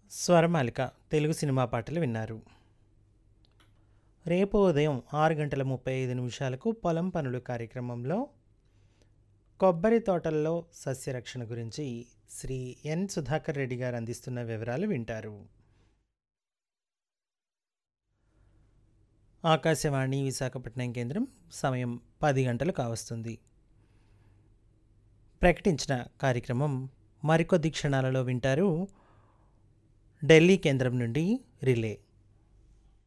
స్వరమాలిక Telugu cinema పాటలు విన్నారు రేపు ఉదయం ఆరు గంటల ముప్పై ఐదు నిమిషాలకు పొలం పనులు కార్యక్రమంలో కొబ్బరి తోటల్లో సస్యరక్షణ గురించి శ్రీ ఎన్ సుధాకర్ రెడ్డి గారు అందిస్తున్న వివరాలు వింటారు ఆకాశవాణి విశాఖపట్నం కేంద్రం సమయం పది గంటలు కావస్తుంది ప్రకటించిన కార్యక్రమం మరికొద్ది క్షణాలలో వింటారు ఢిల్లీ కేంద్రం నుండి రిలే